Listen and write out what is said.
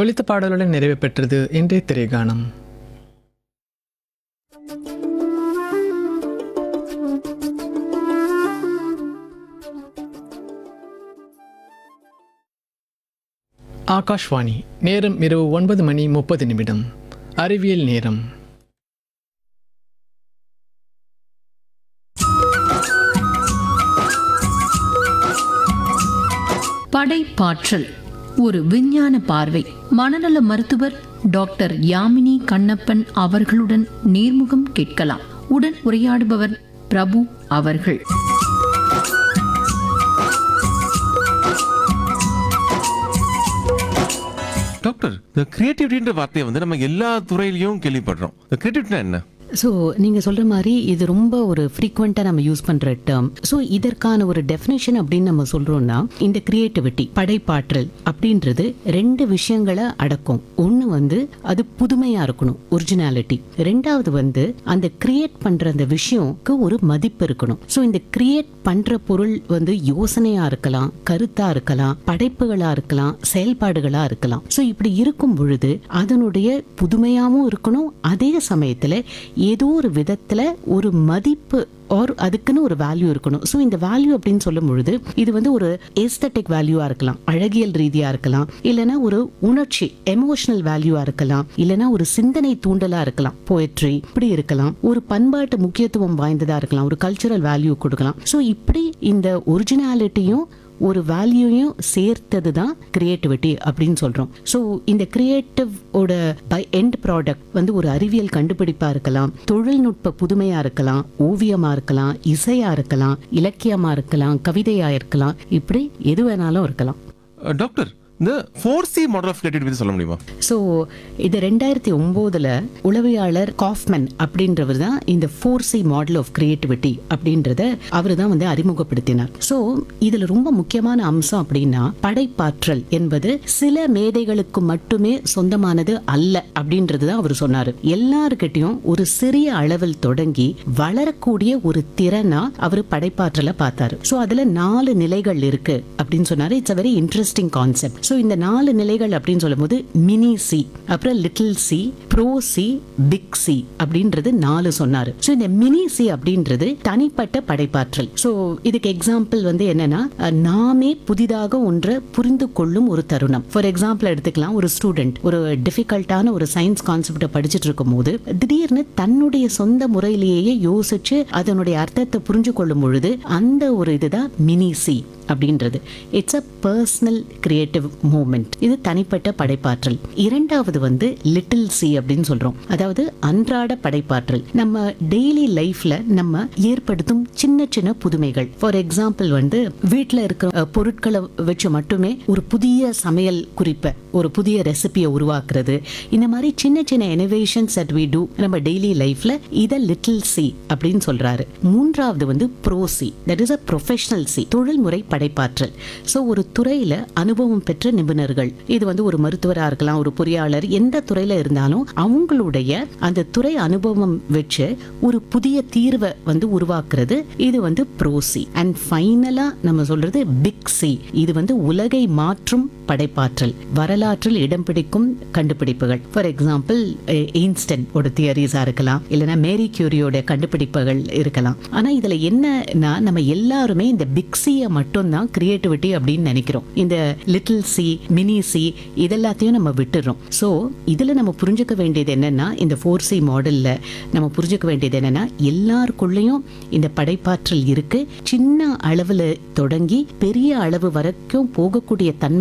ஒலித்த பாடலுடன் நிறைவு பெற்றது இன்றைய திரைகானம் ஆகாஷ்வாணி நேரம் இரவு ஒன்பது மணி முப்பது நிமிடம் அறிவியல் நேரம் படைப்பாற்றல் ஒரு விஞ்ஞான பார்வை மனநல மருத்துவர் டாக்டர் யாமினி கண்ணப்பன் அவர்களுடன் நேர்முகம் கேட்கலாம் உடன் உரையாடுபவர் பிரபு அவர்கள் டாக்டர் இந்த கிரியேட்டிவிட்டின்ற வார்த்தையை வந்து நம்ம எல்லா துறையிலையும் கேள்விப்படுறோம் இந்த கிரியேட்டிவிட்டினா என்ன ஸோ நீங்கள் சொல்கிற மாதிரி இது ரொம்ப ஒரு ஃப்ரீக்வெண்ட்டாக நம்ம யூஸ் பண்ணுற டேர்ம் ஸோ இதற்கான ஒரு டெஃபினேஷன் அப்படின்னு நம்ம சொல்கிறோம்னா இந்த கிரியேட்டிவிட்டி படைப்பாற்றல் அப்படின்றது ரெண்டு விஷயங்களை அடக்கும் ஒன்று வந்து அது புதுமையாக இருக்கணும் ஒரிஜினாலிட்டி ரெண்டாவது வந்து அந்த கிரியேட் பண்ணுற அந்த விஷயம்க்கு ஒரு மதிப்பு இருக்கணும் ஸோ இந்த கிரியேட் பண்ணுற பொருள் வந்து யோசனையாக இருக்கலாம் கருத்தாக இருக்கலாம் படைப்புகளாக இருக்கலாம் செயல்பாடுகளாக இருக்கலாம் ஸோ இப்படி இருக்கும் பொழுது அதனுடைய புதுமையாகவும் இருக்கணும் அதே சமயத்தில் ஏதோ ஒரு விதத்தில் ஒரு மதிப்பு ஆர் அதுக்குன்னு ஒரு வேல்யூ இருக்கணும் ஸோ இந்த வேல்யூ அப்படின்னு சொல்லும் பொழுது இது வந்து ஒரு ஏஸ்தட்டிக் வேல்யூவாக இருக்கலாம் அழகியல் ரீதியாக இருக்கலாம் இல்லைன்னா ஒரு உணர்ச்சி எமோஷனல் வேல்யூவாக இருக்கலாம் இல்லைன்னா ஒரு சிந்தனை தூண்டலாக இருக்கலாம் போயட்ரி இப்படி இருக்கலாம் ஒரு பண்பாட்டு முக்கியத்துவம் வாய்ந்ததாக இருக்கலாம் ஒரு கல்ச்சுரல் வேல்யூ கொடுக்கலாம் ஸோ இப்படி இந்த ஒரிஜினாலிட்டியும் ஒரு வேல்யூயும் சேர்த்தது தான் கிரியேட்டிவிட்டி அப்படின்னு சொல்றோம் ஸோ இந்த கிரியேட்டிவ் ஓட பை எண்ட் ப்ராடக்ட் வந்து ஒரு அறிவியல் கண்டுபிடிப்பா இருக்கலாம் தொழில்நுட்ப புதுமையா இருக்கலாம் ஓவியமா இருக்கலாம் இசையா இருக்கலாம் இலக்கியமா இருக்கலாம் கவிதையா இருக்கலாம் இப்படி எது வேணாலும் இருக்கலாம் அஹ், டாக்டர் இந்த four C model of creativity பத்தி சொல்ல முடியுமா ஸோ இது ரெண்டாயிரத்தி ஒம்போதில் உளவியாளர் காஃப்மன் அப்படின்றவர் தான் இந்த four C model of creativity அப்படின்றத அவர் தான் வந்து அறிமுகப்படுத்தினார் ஸோ இதில் ரொம்ப முக்கியமான அம்சம் அப்படின்னா படைப்பாற்றல் என்பது சில மேதைகளுக்கு மட்டுமே சொந்தமானது அல்ல அப்படின்றது தான் அவர் சொன்னார் எல்லாருக்கிட்டையும் ஒரு சிறிய அளவில் தொடங்கி வளரக்கூடிய ஒரு திறனா அவர் படைப்பாற்றலை பார்த்தாரு ஸோ அதில் நாலு நிலைகள் இருக்கு அப்படின்னு சொன்னாரு it's a very interesting concept so இந்த நாலு நிலைகள் அப்படின்னு சொல்லும்போது மினி சி அப்புறம் little C pro C big C அப்படின்றது நாலு சொன்னாரு ஸோ இந்த மினி சி அப்படின்றது தனிப்பட்ட படைப்பாற்றல் ஸோ இதுக்கு எக்ஸாம்பிள் வந்து என்னன்னா அஹ், நாமே புதிதாக ஒன்றை புரிந்து கொள்ளும் ஒரு தருணம் ஃபார் எக்ஸாம்பிள் எடுத்துக்கலாம் ஒரு ஸ்டூடெண்ட் ஒரு டிஃபிகல்ட்டான ஒரு சயின்ஸ் கான்செப்டை படிச்சுட்டு இருக்கும்போது திடீர்னு தன்னுடைய சொந்த முறையிலேயே யோசிச்சு அதனுடைய அர்த்தத்தை புரிஞ்சு கொள்ளும் பொழுது அந்த ஒரு இதுதான் மினி சி அப்படின்றது it's a personal creative moment இது தனிப்பட்ட படைப்பாற்றல் இரண்டாவது வந்து லிட்டில் சி அப்படின்னு சொல்றோம் அதாவது அன்றாட படைப்பாற்றல் நம்ம டெய்லி லைஃப்ல நம்ம ஏற்படுத்தும் சின்ன சின்ன புதுமைகள் ஃபார் எக்ஸாம்பிள் வந்து வீட்டில் இருக்கிற அஹ், பொருட்களை வச்சு மட்டுமே ஒரு புதிய சமையல் குறிப்பை ஒரு புதிய ரெசிபியை உருவாக்குறது இந்த மாதிரி சின்ன சின்ன இனோவேஷன்ஸ் அட் வி டூ நம்ம டெய்லி லைஃப்ல இதை லிட்டில் சி அப்படின்னு சொல்றாரு மூன்றாவது வந்து pro C that is a professional C தொழில்முறை படைப்பாற்றல் ஸோ ஒரு துறையில அனுபவம் பெற்ற நிபுணர்கள் இது வந்து ஒரு மருத்துவராக இருக்கலாம் ஒரு பொறியாளர் எந்த துறையில இருந்தாலும் அவங்களுடைய அந்த துறை அனுபவம் வச்சு ஒரு புதிய தீர்வை வந்து உருவாக்குறது இது வந்து ப்ரோ சி அண்ட் ஃபைனலா நம்ம சொல்றது பிக் சி இது வந்து உலகை மாற்றும் படைப்பாற்றல் வரலாற்றில் இடம் பிடிக்கும் கண்டுபிடிப்புகள் ஃபார் எக்ஸாம்பிள் எயின்ஸ்டன் ஒரு தியரிஸா இருக்கலாம் இல்லைன்னா மேரி கியூரியோட கண்டுபிடிப்புகள் இருக்கலாம் ஆனா இதுல என்னன்னா நம்ம எல்லாருமே இந்த பிக் சியை மட்டும்தான் கிரியேட்டிவிட்டி அப்படின்னு நினைக்கிறோம் இந்த லிட்டில் சி மினி சி இதெல்லாத்தையும் நம்ம விட்டுறோம் ஸோ இதுல நம்ம புரிஞ்சுக்க வேண்டியது என்னன்னா இந்த ஃபோர் சி மாடல்ல நம்ம புரிஞ்சுக்க வேண்டியது என்னன்னா எல்லாருக்குள்ளேயும் இந்த படைப்பாற்றல் இருக்கு சின்ன அளவுல தொடங்கி பெரிய அளவு வரைக்கும் போகக்கூடிய தன்மை